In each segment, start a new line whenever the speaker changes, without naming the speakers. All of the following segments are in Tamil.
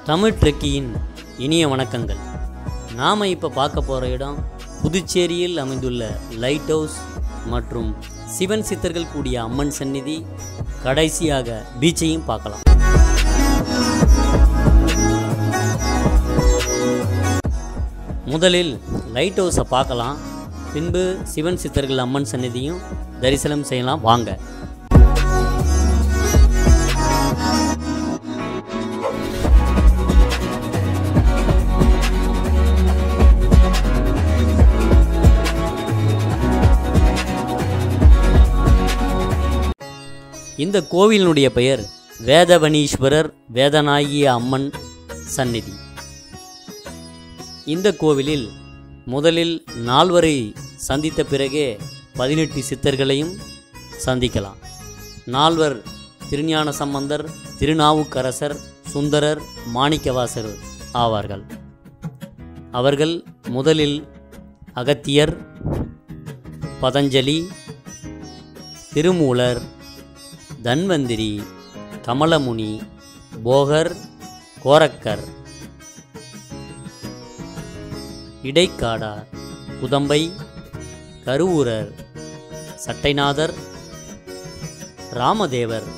தமிழ் ட்ரெக்கியின் இனிய வணக்கங்கள் நாம் இப்போ பார்க்க போகிற இடம் புதுச்சேரியில் அமைந்துள்ள லைட் ஹவுஸ் மற்றும் சிவன் சித்தர்கள் கூடிய அம்மன் சந்நிதி கடைசியாக பீச்சையும் பார்க்கலாம் முதலில் லைட் ஹவுஸை பார்க்கலாம் பின்பு சிவன் சித்தர்கள் அம்மன் சந்நிதியும் தரிசனம் செய்யலாம் வாங்க இந்த கோவிலினுடைய பெயர் வேதவனீஸ்வரர் வேதநாயகி அம்மன் சந்நிதி இந்த கோவிலில் முதலில் நால்வரை சந்தித்த பிறகே பதினெட்டு சித்தர்களையும் சந்திக்கலாம் நால்வர் திருஞான சம்பந்தர் திருநாவுக்கரசர் சுந்தரர் மாணிக்கவாசர் ஆவார்கள் அவர்கள் முதலில் அகத்தியர் பதஞ்சலி திருமூலர் தன்வந்திரி கமலமுனி போகர் கோரக்கர் இடைக்காடார் குதம்பை கருவூரர் சட்டைநாதர் ராமதேவர்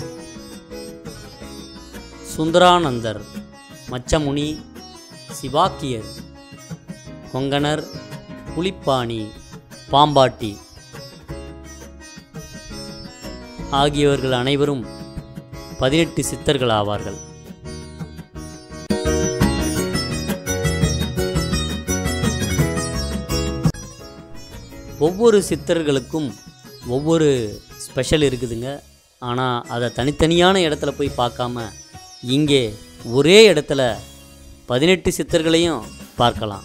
சுந்தரானந்தர் மச்சமுனி சிவாக்கியர் கொங்கணர் புலிப்பாணி பாம்பாட்டி ஆகியவர்கள் அனைவரும் பதினெட்டு சித்தர்கள் ஆவார்கள் ஒவ்வொரு சித்தர்களுக்கும் ஒவ்வொரு ஸ்பெஷல் இருக்குதுங்க ஆனால் அதை தனித்தனியான இடத்துல போய் பார்க்காம இங்கே ஒரே இடத்துல பதினெட்டு சித்தர்களையும் பார்க்கலாம்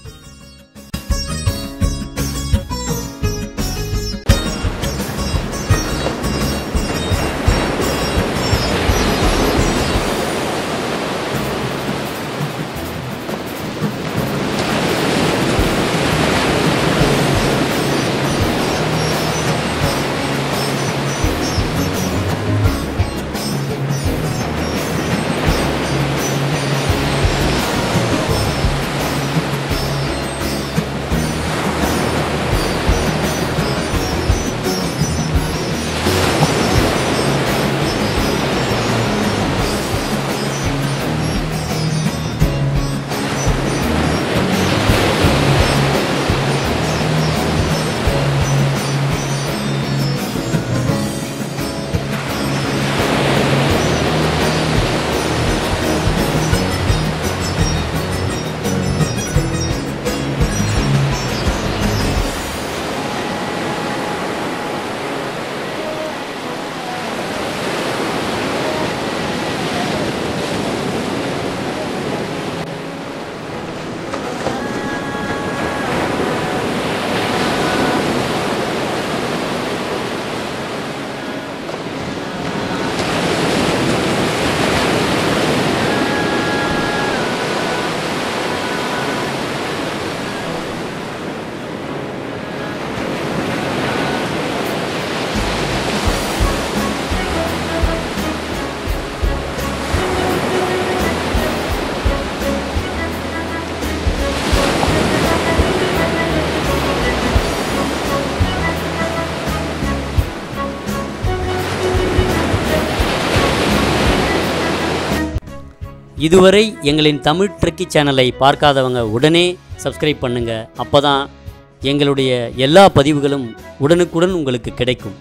இதுவரை எங்களின் தமிழ் ட்ரெக்கி சேனலை பார்க்காதவங்க உடனே சப்ஸ்கிரைப் பண்ணுங்க அப்பதான் எங்களுடைய எல்லா பதிவுகளும் உடனுக்குடன் உங்களுக்கு கிடைக்கும்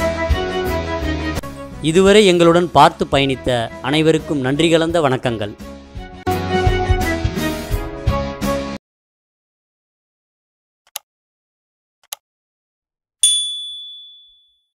இதுவரை எங்களுடன் பார்த்து பயணித்த அனைவருக்கும் நன்றி கலந்த வணக்கங்கள்